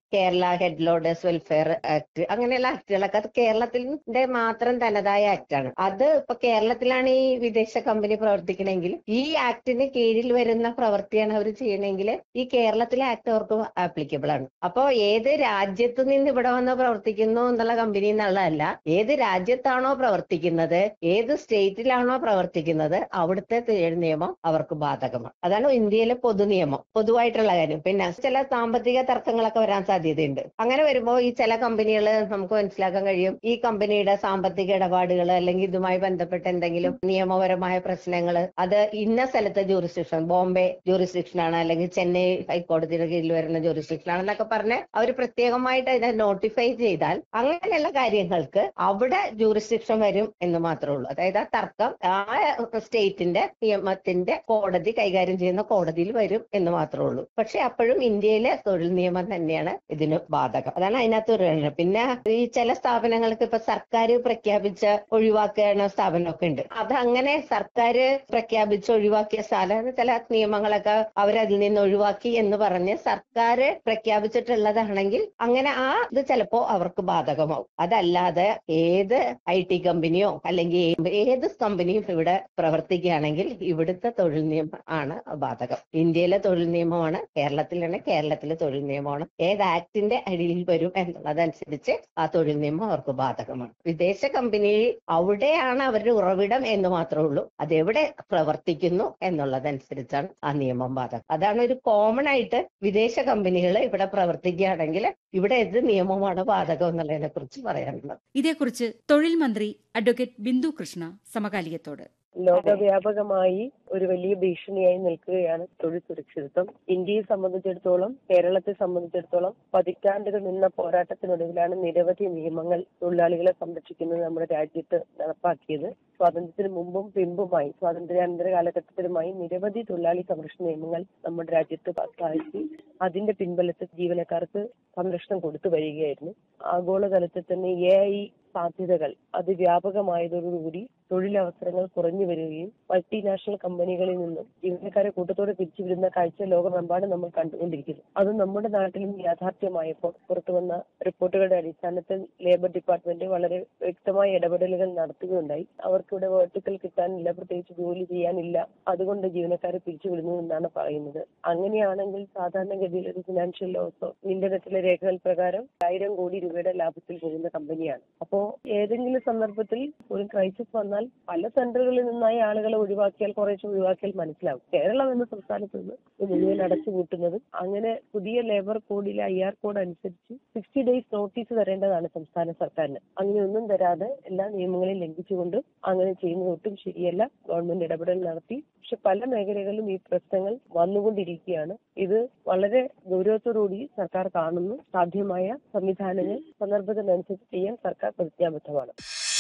Kerala head loaders welfare act അങ്ങനെയുള്ള ആക്ടുകളൊക്കെ അത് കേരളത്തിന്റെ മാത്രം തനതായ ആക്ടാണ് അത് ഇപ്പൊ കേരളത്തിലാണ് ഈ വിദേശ കമ്പനി പ്രവർത്തിക്കണമെങ്കിൽ ഈ ആക്ടിന് കീഴിൽ വരുന്ന പ്രവൃത്തിയാണ് അവർ ചെയ്യണമെങ്കിൽ ഈ കേരളത്തിലെ ആക്ട് അവർക്ക് ആപ്ലിക്കബിൾ ആണ് അപ്പോ ഏത് രാജ്യത്ത് നിന്ന് ഇവിടെ വന്ന് പ്രവർത്തിക്കുന്നു എന്നുള്ള കമ്പനി എന്നുള്ളതല്ല ഏത് രാജ്യത്താണോ പ്രവർത്തിക്കുന്നത് ഏത് സ്റ്റേറ്റിലാണോ പ്രവർത്തിക്കുന്നത് അവിടുത്തെ തൊഴിൽ നിയമം അവർക്ക് ബാധകമാണ് അതാണ് ഇന്ത്യയിലെ പൊതു നിയമം പൊതുവായിട്ടുള്ള കാര്യം പിന്നെ ചില സാമ്പത്തിക തർക്കങ്ങളൊക്കെ വരാൻ സാധ്യതയുണ്ട് അങ്ങനെ വരുമ്പോൾ ഈ ചില കമ്പനികൾ നമുക്ക് മനസ്സിലാക്കാൻ കഴിയും ഈ കമ്പനിയുടെ സാമ്പത്തിക ഇടപാടുകൾ അല്ലെങ്കിൽ ഇതുമായി ബന്ധപ്പെട്ട എന്തെങ്കിലും നിയമപരമായ പ്രശ്നങ്ങൾ അത് ഇന്ന സ്ഥലത്തെ ജൂറിസ്ഡിക്ഷൻ ബോംബെ ജൂറിസ്ഡിക്ഷൻ ആണ് അല്ലെങ്കിൽ ചെന്നൈ ഹൈക്കോടതിയുടെ കീഴിൽ വരുന്ന ജൂറിസ്ഡിക്ഷൻ ആണെന്നൊക്കെ പറഞ്ഞ് അവർ പ്രത്യേകമായിട്ട് അതിനെ നോട്ടിഫൈ ചെയ്താൽ അങ്ങനെയുള്ള കാര്യങ്ങൾക്ക് അവിടെ ജൂറിസ്ഡിക്ഷൻ വരും എന്ന് മാത്രമേ ഉള്ളൂ അതായത് ആ തർക്കം ആ സ്റ്റേറ്റിന്റെ നിയമത്തിന്റെ കോടതി കൈകാര്യം ചെയ്യുന്ന കോടതിയിൽ വരും എന്ന് മാത്രമേ ഉള്ളൂ പക്ഷെ അപ്പോഴും ഇന്ത്യയിലെ തൊഴിൽ നിയമം തന്നെയാണ് ഇതിന് ബാധകം അതാണ് അതിനകത്ത് പറയുന്നത് പിന്നെ ഈ ചില സ്ഥാപനങ്ങൾക്ക് ഇപ്പൊ സർക്കാർ പ്രഖ്യാപിച്ച ഒഴിവാക്കുന്ന സ്ഥാപനമൊക്കെ ഉണ്ട് അത് അങ്ങനെ സർക്കാർ പ്രഖ്യാപിച്ച് ഒഴിവാക്കിയ സ്ഥലം ചില നിയമങ്ങളൊക്കെ അവരതിൽ നിന്ന് ഒഴിവാക്കി എന്ന് പറഞ്ഞ് സർക്കാർ പ്രഖ്യാപിച്ചിട്ടുള്ളതാണെങ്കിൽ അങ്ങനെ ആ ഇത് ചിലപ്പോ അവർക്ക് ബാധകമാവും അതല്ലാതെ ഏത് ഐ ടി കമ്പനിയോ അല്ലെങ്കിൽ ഏത് കമ്പനിയും ഇവിടെ പ്രവർത്തിക്കുകയാണെങ്കിൽ ഇവിടുത്തെ തൊഴിൽ നിയമം ആണ് ബാധകം ഇന്ത്യയിലെ തൊഴിൽ നിയമമാണ് കേരളത്തിലാണ് കേരളത്തിലെ തൊഴിൽ നിയമമാണ് ഏത് ആക്ടിന്റെ അടിയിൽ വരും എന്നുള്ളതനുസരിച്ച് ആ തൊഴിൽ നിയമം അവർക്ക് ബാധകമാണ് വിദേശ കമ്പനി അവിടെയാണ് അവരുടെ ഉറവിടം എന്ന് മാത്രമേ ഉള്ളൂ അതെവിടെ പ്രവർത്തിക്കുന്നു എന്നുള്ളതനുസരിച്ചാണ് ആ നിയമം ബാധകം അതാണ് ഒരു കോമൺ ആയിട്ട് വിദേശ കമ്പനികൾ ഇവിടെ പ്രവർത്തിക്കുകയാണെങ്കിൽ ഇവിടെ ഏത് നിയമമാണ് ബാധകം എന്നുള്ളതിനെ കുറിച്ച് പറയാനുള്ളത് ഇതേക്കുറിച്ച് തൊഴിൽ മന്ത്രി അഡ്വക്കേറ്റ് ബിന്ദു കൃഷ്ണ സമകാലികത്തോട് ലോകവ്യാപകമായി ഒരു വലിയ ഭീഷണിയായി നിൽക്കുകയാണ് തൊഴിൽ സുരക്ഷിതത്വം ഇന്ത്യയെ സംബന്ധിച്ചിടത്തോളം കേരളത്തെ സംബന്ധിച്ചിടത്തോളം പതിറ്റാണ്ടുകൾ നിന്ന പോരാട്ടത്തിനൊടുവിലാണ് നിരവധി നിയമങ്ങൾ തൊഴിലാളികളെ സംരക്ഷിക്കുന്നത് നമ്മുടെ രാജ്യത്ത് നടപ്പാക്കിയത് സ്വാതന്ത്ര്യത്തിന് മുമ്പും പിമ്പുമായി സ്വാതന്ത്ര്യാനന്തര കാലഘട്ടത്തിലുമായി നിരവധി തൊഴിലാളി സംരക്ഷണ നിയമങ്ങൾ നമ്മുടെ രാജ്യത്ത് പാസ്സാക്കി അതിന്റെ പിൻബലത്തിൽ ജീവനക്കാർക്ക് സംരക്ഷണം കൊടുത്തു വരികയായിരുന്നു ആഗോളതലത്തിൽ തന്നെ എ ഐ സാധ്യതകൾ അതിവ്യാപകമായതോടുകൂടി തൊഴിലവസരങ്ങൾ കുറഞ്ഞു വരികയും മൾട്ടിനാഷണൽ കമ്പനികളിൽ നിന്നും ജീവനക്കാരെ കൂട്ടത്തോടെ പിരിച്ചുവിടുന്ന കാഴ്ച ലോകമെമ്പാടും നമ്മൾ കണ്ടുകൊണ്ടിരിക്കുന്നു അത് നമ്മുടെ നാട്ടിലും യാഥാർത്ഥ്യമായപ്പോൾ പുറത്തു വന്ന റിപ്പോർട്ടുകളുടെ അടിസ്ഥാനത്തിൽ ലേബർ ഡിപ്പാർട്ട്മെന്റ് വളരെ വ്യക്തമായ ഇടപെടലുകൾ നടത്തുകയുണ്ടായി അവർക്കിവിടെ വേർട്ടിക്കൽ കിട്ടാനില്ല പ്രത്യേകിച്ച് ജോലി ചെയ്യാനില്ല അതുകൊണ്ട് ജീവനക്കാരെ പിരിച്ചുവിടുന്നു എന്നാണ് പറയുന്നത് അങ്ങനെയാണെങ്കിൽ സാധാരണഗതിയിൽ ഒരു ഫിനാൻഷ്യൽ ലോസോ ഇന്റർനെറ്റിലെ രേഖകൾ പ്രകാരം ആയിരം കോടി രൂപയുടെ ലാഭത്തിൽ പോകുന്ന കമ്പനിയാണ് അപ്പോ ഏതെങ്കിലും സന്ദർഭത്തിൽ ഒരു ക്രൈസിസ് വന്നാൽ പല സെന്ററുകളിൽ നിന്നായി ആളുകളെ ഒഴിവാക്കിയാൽ കുറേശ്ശെ ഒഴിവാക്കിയാൽ മനസ്സിലാവും കേരളം എന്ന സംസ്ഥാനത്ത് നിന്ന് ഇത് മുഴുവൻ അടച്ചുപൂട്ടുന്നതും അങ്ങനെ പുതിയ ലേബർ കോഡിലെ ഐ ആർ കോഡ് അനുസരിച്ച് സിക്സ്റ്റി ഡേയ്സ് നോട്ടീസ് തരേണ്ടതാണ് സംസ്ഥാന സർക്കാരിന് അങ്ങനെയൊന്നും തരാതെ എല്ലാ നിയമങ്ങളെയും ലംഘിച്ചുകൊണ്ട് അങ്ങനെ ചെയ്യുന്നത് ഒട്ടും ശരിയല്ല ഗവൺമെന്റ് ഇടപെടൽ നടത്തി പക്ഷെ പല മേഖലകളിലും ഈ പ്രശ്നങ്ങൾ വന്നുകൊണ്ടിരിക്കുകയാണ് ഇത് വളരെ ഗൗരവത്തോടുകൂടി സർക്കാർ കാണുന്നു സാധ്യമായ സംവിധാനങ്ങൾ സന്ദർഭത്തിനനുസരിച്ച് ചെയ്യാൻ സർക്കാർ പ്രതിജ്ഞാബദ്ധമാണ്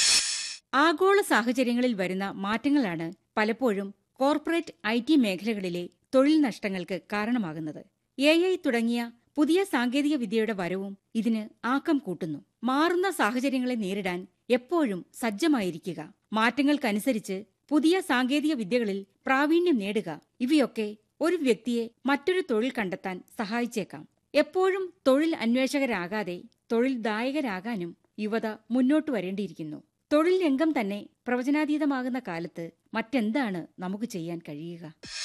ആഗോള സാഹചര്യങ്ങളിൽ വരുന്ന മാറ്റങ്ങളാണ് പലപ്പോഴും കോർപ്പറേറ്റ് ഐ ടി മേഖലകളിലെ തൊഴിൽ നഷ്ടങ്ങൾക്ക് കാരണമാകുന്നത് എ ഐ തുടങ്ങിയ പുതിയ സാങ്കേതിക വിദ്യയുടെ വരവും ഇതിന് ആക്കം കൂട്ടുന്നു മാറുന്ന സാഹചര്യങ്ങളെ നേരിടാൻ എപ്പോഴും സജ്ജമായിരിക്കുക മാറ്റങ്ങൾക്കനുസരിച്ച് പുതിയ സാങ്കേതിക വിദ്യകളിൽ പ്രാവീണ്യം നേടുക ഇവയൊക്കെ ഒരു വ്യക്തിയെ മറ്റൊരു തൊഴിൽ കണ്ടെത്താൻ സഹായിച്ചേക്കാം എപ്പോഴും തൊഴിൽ അന്വേഷകരാകാതെ തൊഴിൽ ദായകരാകാനും യുവത മുന്നോട്ടു വരേണ്ടിയിരിക്കുന്നു തൊഴിൽ രംഗം തന്നെ പ്രവചനാതീതമാകുന്ന കാലത്ത് മറ്റെന്താണ് നമുക്ക് ചെയ്യാൻ കഴിയുക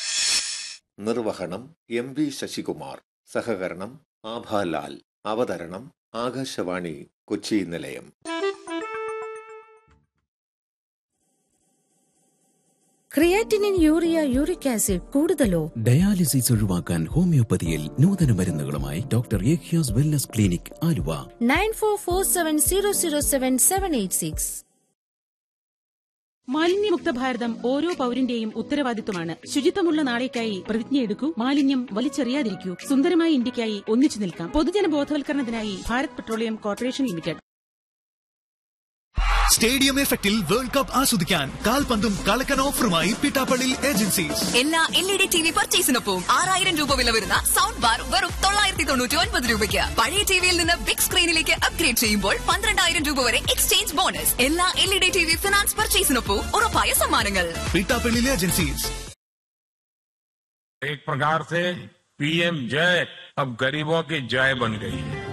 നിർവഹണം എം വി ശശികുമാർ സഹകരണം ആഭാലാൽ അവതരണം ആകാശവാണി കൊച്ചി നിലയം ക്രിയാറ്റിനിൻ യൂറിയ യൂറിക് ആസിഡ് കൂടുതലോ ഡയാലിസിസ് ഒഴിവാക്കാൻ ഹോമിയോപ്പതിയിൽ നൂതന മരുന്നുകളുമായി ഡോക്ടർ ഏഖ്യാസ് wellness clinic Aluva nine four four seven zero zero seven seven eight six മാലിന്യമുക്ത ഭാരതം ഓരോ പൗരന്റെയും ഉത്തരവാദിത്വമാണ് ശുചിത്വമുള്ള നാളേക്കായി പ്രതിജ്ഞയെടുക്കൂ മാലിന്യം വലിച്ചെറിയാതിരിക്കൂ സുന്ദരമായ ഇന്ത്യക്കായി ഒന്നിച്ചു നിൽക്കാം പൊതുജന ബോധവൽക്കരണത്തിനായി Bharat petroleum corporation limited stadium എഫക്റ്റിൽ വേൾഡ് കപ്പ് ആസ്വദിക്കാൻ കാൽപന്തും കളക്കൻ ഓഫറുമായി പിട്ടാപ്പള്ളി ഏജൻസീസ് എല്ലാ L E D T V പർച്ചേസിനൊപ്പം ആറായിരം രൂപ വില വരുന്ന സൗണ്ട് ബാർ വെറും തൊള്ളായിരത്തി തൊണ്ണൂറ്റി ഒൻപത് രൂപയ്ക്ക് പഴയ ടിവിയിൽ നിന്ന് ബിഗ് സ്ക്രീനിലേക്ക് അപ്ഗ്രേഡ് ചെയ്യുമ്പോൾ പന്ത്രണ്ടായിരം രൂപ വരെ എക്സ്ചേഞ്ച് ബോണസ് എല്ലാ L E D T V finance പർച്ചേസിനൊപ്പം ഉറപ്പായ സമ്മാനങ്ങൾ പിട്ടാപ്പള്ളി ഏജൻസീസ് एक प्रकार से पीएम जय अब गरीबों की जय बन गई है